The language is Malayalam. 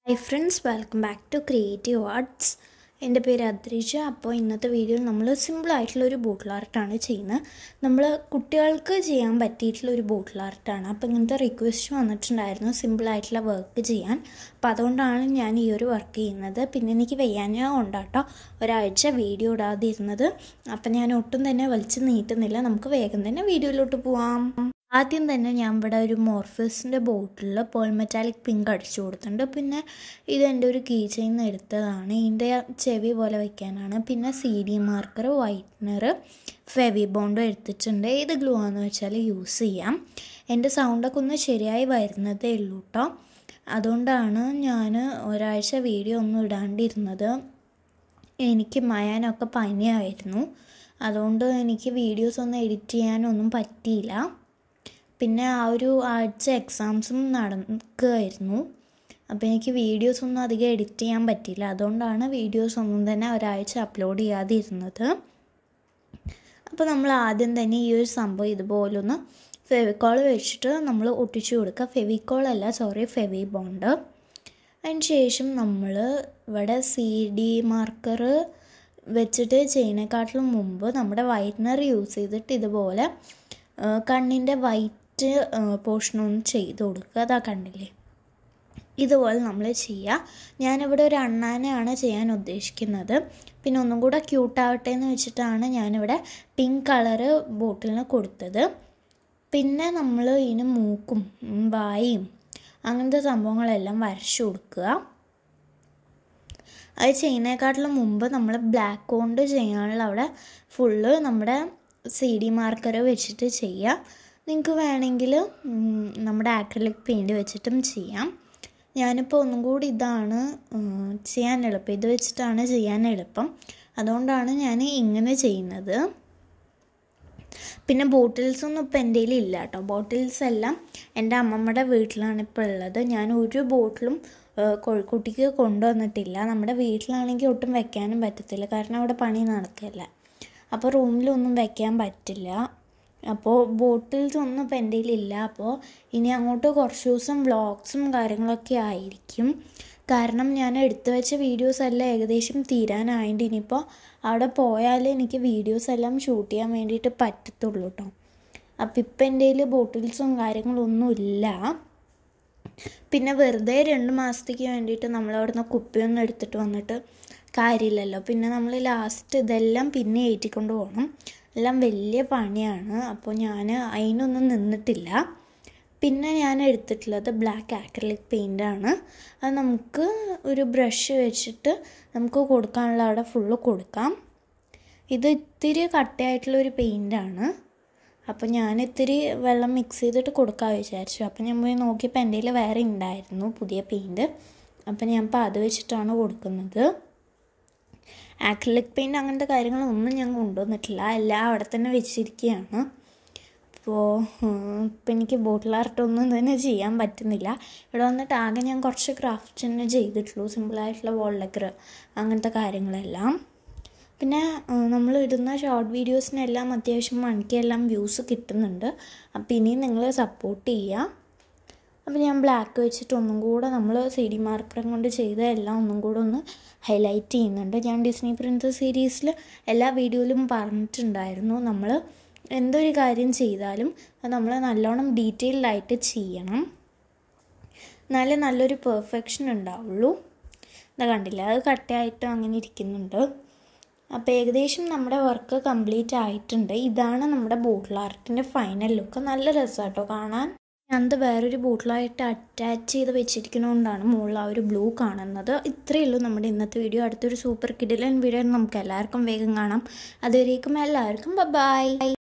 high friends welcome back to creative arts എൻ്റെ പേര് അദ്രിജ അപ്പോൾ ഇന്നത്തെ വീഡിയോയിൽ നമ്മൾ സിമ്പിളായിട്ടുള്ള ഒരു ബോട്ടിൽ ആർട്ടാണ് ചെയ്യുന്നത് നമ്മൾ കുട്ടികൾക്ക് ചെയ്യാൻ പറ്റിയിട്ടുള്ള ഒരു ബോട്ടിൽ ആർട്ടാണ് അപ്പോൾ ഇങ്ങനത്തെ റിക്വസ്റ്റ് വന്നിട്ടുണ്ടായിരുന്നു സിമ്പിളായിട്ടുള്ള വർക്ക് ചെയ്യാൻ അപ്പോൾ അതുകൊണ്ടാണ് ഞാൻ ഈ ഒരു വർക്ക് ചെയ്യുന്നത് പിന്നെ എനിക്ക് വയ്യാഞ്ഞ കൊണ്ടാട്ടോ ഒരാഴ്ച വീഡിയോ ഇടാതെ ഇരുന്നത് അപ്പം ഞാൻ ഒട്ടും തന്നെ വലിച്ചു നീട്ടുന്നില്ല നമുക്ക് വേഗം തന്നെ വീഡിയോയിലോട്ട് പോവാം ആദ്യം തന്നെ ഞാൻ ഇവിടെ ഒരു മോർഫസിൻ്റെ ബോട്ടിൽ പോൾ മെറ്റാലിക് പിങ്ക് അടിച്ചു കൊടുത്തിട്ടുണ്ട് പിന്നെ ഇത് എൻ്റെ ഒരു കീ ചെയിൻ എടുത്തതാണ് ഇതിൻ്റെ ചെവി പോലെ വയ്ക്കാനാണ് പിന്നെ സി ഡി മാർക്കർ വൈറ്റ്നർ ഫെവി ബോണ്ടും എടുത്തിട്ടുണ്ട് ഏത് ഗ്ലൂ ആണെന്ന് വെച്ചാൽ യൂസ് ചെയ്യാം എൻ്റെ സൗണ്ടൊക്കെ ഒന്ന് ശരിയായി വരുന്നതേ ഉള്ളൂ കേട്ടോ അതുകൊണ്ടാണ് ഞാൻ ഒരാഴ്ച വീഡിയോ ഒന്നും ഇടാണ്ടിരുന്നത് എനിക്ക് മയാനൊക്കെ പനിയായിരുന്നു അതുകൊണ്ട് എനിക്ക് വീഡിയോസ് ഒന്നും എഡിറ്റ് ചെയ്യാനൊന്നും പറ്റിയില്ല പിന്നെ ആ ഒരു ആഴ്ച എക്സാംസും നടക്കുകയായിരുന്നു അപ്പോൾ എനിക്ക് വീഡിയോസ് ഒന്നും അധികം എഡിറ്റ് ചെയ്യാൻ പറ്റിയില്ല അതുകൊണ്ടാണ് വീഡിയോസ് ഒന്നും തന്നെ ഒരാഴ്ച അപ്ലോഡ് ചെയ്യാതെ ഇരുന്നത് അപ്പോൾ നമ്മൾ ആദ്യം തന്നെ ഈ ഒരു സംഭവം ഇതുപോലൊന്ന് ഫെവിക്കോൾ വെച്ചിട്ട് നമ്മൾ ഒട്ടിച്ചു കൊടുക്കുക ഫെവിക്കോൾ അല്ല സോറി ഫെവി ബോണ്ട് അതിന് ശേഷം നമ്മൾ ഇവിടെ സി ഡി മാർക്കർ വെച്ചിട്ട് ചെയ്യുന്നതിനെക്കാട്ടിലും മുമ്പ് നമ്മുടെ വൈറ്റ്നർ യൂസ് ചെയ്തിട്ട് ഇതുപോലെ കണ്ണിൻ്റെ വൈറ്റ് പോർഷനൊന്ന് ചെയ്ത് കൊടുക്കുക അതാ കണ്ടില്ലേ ഇതുപോലെ നമ്മൾ ചെയ്യുക ഞാനിവിടെ ഒരു അണ്ണാനെയാണ് ചെയ്യാൻ ഉദ്ദേശിക്കുന്നത് പിന്നെ ഒന്നും കൂടെ ക്യൂട്ടാവട്ടെ എന്ന് വെച്ചിട്ടാണ് ഞാനിവിടെ പിങ്ക് കളറ് ബോട്ടിലിന് കൊടുത്തത് പിന്നെ നമ്മൾ ഇതിന് മൂക്കും വായും അങ്ങനത്തെ സംഭവങ്ങളെല്ലാം വരച്ചു കൊടുക്കുക അത് ചെയ്യുന്നതിനെക്കാട്ടിലും മുമ്പ് നമ്മൾ ബ്ലാക്ക് കൊണ്ട് ചെയ്യാനുള്ള അവിടെ ഫുള്ള് നമ്മുടെ സി ഡി മാർക്കർ വെച്ചിട്ട് ചെയ്യാം നിങ്ങൾക്ക് വേണമെങ്കിൽ നമ്മുടെ ആക്രലിക് പെയിൻറ്റ് വെച്ചിട്ടും ചെയ്യാം ഞാനിപ്പോൾ ഒന്നും കൂടി ഇതാണ് ചെയ്യാൻ എളുപ്പം ഇത് വെച്ചിട്ടാണ് ചെയ്യാൻ എളുപ്പം അതുകൊണ്ടാണ് ഞാൻ ഇങ്ങനെ ചെയ്യുന്നത് പിന്നെ ബോട്ടിൽസ് ഒന്നും ഇപ്പോൾ എൻ്റെ ഇല്ല കേട്ടോ ബോട്ടിൽസ് എല്ലാം എൻ്റെ അമ്മമ്മയുടെ വീട്ടിലാണ് ഇപ്പോൾ ഉള്ളത് ഞാൻ ഒരു ബോട്ടിലും കോഴിക്കുട്ടിക്ക് കൊണ്ടുവന്നിട്ടില്ല നമ്മുടെ വീട്ടിലാണെങ്കിൽ ഒട്ടും വെക്കാനും പറ്റത്തില്ല കാരണം അവിടെ പണി നടക്കില്ല അപ്പോൾ റൂമിലൊന്നും വെക്കാൻ പറ്റില്ല അപ്പോൾ ബോട്ടിൽസ് ഒന്നും ഇപ്പം എൻ്റെ ഇല്ല അപ്പോൾ ഇനി അങ്ങോട്ട് കുറച്ച് ദിവസം വ്ളോഗ്സും കാര്യങ്ങളൊക്കെ ആയിരിക്കും കാരണം ഞാൻ എടുത്തു വെച്ച വീഡിയോസ് എല്ലാം ഏകദേശം തീരാനായിട്ട് ഇനിയിപ്പോൾ അവിടെ പോയാലേ എനിക്ക് വീഡിയോസ് എല്ലാം ഷൂട്ട് ചെയ്യാൻ വേണ്ടിയിട്ട് പറ്റത്തുള്ളൂ കേട്ടോ അപ്പോൾ ഇപ്പം എൻ്റെ കയ്യിൽ ബോട്ടിൽസും കാര്യങ്ങളൊന്നും ഇല്ല പിന്നെ വെറുതെ രണ്ട് മാസത്തേക്ക് വേണ്ടിയിട്ട് നമ്മൾ അവിടുന്ന് കുപ്പിയൊന്നും എടുത്തിട്ട് വന്നിട്ട് കാര്യമില്ലല്ലോ പിന്നെ നമ്മൾ ലാസ്റ്റ് ഇതെല്ലാം പിന്നെ ഏറ്റിക്കൊണ്ട് പോകണം എല്ലാം വലിയ പണിയാണ് അപ്പോൾ ഞാൻ അതിനൊന്നും നിന്നിട്ടില്ല പിന്നെ ഞാൻ എടുത്തിട്ടുള്ളത് ബ്ലാക്ക് ആക്രലിക് പെയിൻ്റാണ് അത് നമുക്ക് ഒരു ബ്രഷ് വെച്ചിട്ട് നമുക്ക് കൊടുക്കാനുള്ള അവിടെ ഫുള്ള് കൊടുക്കാം ഇത് ഇത്തിരി കട്ടയായിട്ടുള്ള ഒരു പെയിൻ്റാണ് അപ്പോൾ ഞാൻ ഇത്തിരി വെള്ളം മിക്സ് ചെയ്തിട്ട് കൊടുക്കാൻ വിചാരിച്ചു അപ്പോൾ ഞാൻ പോയി നോക്കിയപ്പോൾ എൻ്റെ കയ്യിൽ വേറെ ഉണ്ടായിരുന്നു പുതിയ പെയിൻറ്റ് അപ്പോൾ ഞാൻ ഇപ്പോൾ അത് വെച്ചിട്ടാണ് കൊടുക്കുന്നത് ആക്രിലിക് പെയിൻറ്റ് അങ്ങനത്തെ കാര്യങ്ങളൊന്നും ഞാൻ കൊണ്ടുവന്നിട്ടില്ല എല്ലാം അവിടെ തന്നെ വെച്ചിരിക്കുകയാണ് അപ്പോൾ ഇപ്പം എനിക്ക് ബോട്ടിൽ ആർട്ടൊന്നും തന്നെ ചെയ്യാൻ പറ്റുന്നില്ല ഇവിടെ വന്നിട്ട് ആകെ ഞാൻ കുറച്ച് ക്രാഫ്റ്റ് തന്നെ ചെയ്തിട്ടുള്ളൂ സിമ്പിളായിട്ടുള്ള വോൾ ഡെക്കർ അങ്ങനത്തെ കാര്യങ്ങളെല്ലാം പിന്നെ നമ്മൾ ഇടുന്ന ഷോർട്ട് വീഡിയോസിനെല്ലാം അത്യാവശ്യം മണിക്കെല്ലാം വ്യൂസ് കിട്ടുന്നുണ്ട് അപ്പോൾ ഇനിയും നിങ്ങൾ സപ്പോർട്ട് ചെയ്യുക അപ്പോൾ ഞാൻ ബ്ലാക്ക് വെച്ചിട്ട് ഒന്നും കൂടെ നമ്മൾ സി ഡി മാർക്കറും കൊണ്ട് ചെയ്ത എല്ലാം ഒന്നും കൂടെ ഒന്ന് ഹൈലൈറ്റ് ചെയ്യുന്നുണ്ട് ഞാൻ ഡിസ്നി പ്രിൻസസ് സീരീസിൽ എല്ലാ വീഡിയോയിലും പറഞ്ഞിട്ടുണ്ടായിരുന്നു നമ്മൾ എന്തൊരു കാര്യം ചെയ്താലും അത് നമ്മൾ നല്ലോണം ഡീറ്റെയിൽഡായിട്ട് ചെയ്യണം എന്നാലേ നല്ലൊരു പെർഫെക്ഷൻ ഉണ്ടാവുള്ളൂ എന്താ കണ്ടില്ല അത് കട്ടയായിട്ട് അങ്ങനെ ഇരിക്കുന്നുണ്ട് അപ്പോൾ ഏകദേശം നമ്മുടെ വർക്ക് കംപ്ലീറ്റ് ആയിട്ടുണ്ട് ഇതാണ് നമ്മുടെ ബോട്ടിൽ ആർട്ടിൻ്റെ ഫൈനൽ ലുക്ക് നല്ല രസമാട്ടോ കാണാൻ ഞാനത് വേറൊരു ബോട്ടിലായിട്ട് അറ്റാച്ച് ചെയ്ത് വെച്ചിരിക്കുന്നതുകൊണ്ടാണ് മുകളിൽ ആ ഒരു ബ്ലൂ കാണുന്നത് ഇത്രയേ ഉള്ളൂ നമ്മുടെ ഇന്നത്തെ വീഡിയോ അടുത്തൊരു സൂപ്പർ കിഡിലൻ വീഡിയോ നമുക്ക് എല്ലാവർക്കും വേഗം കാണാം അതുവരേക്കും എല്ലാവർക്കും ബൈ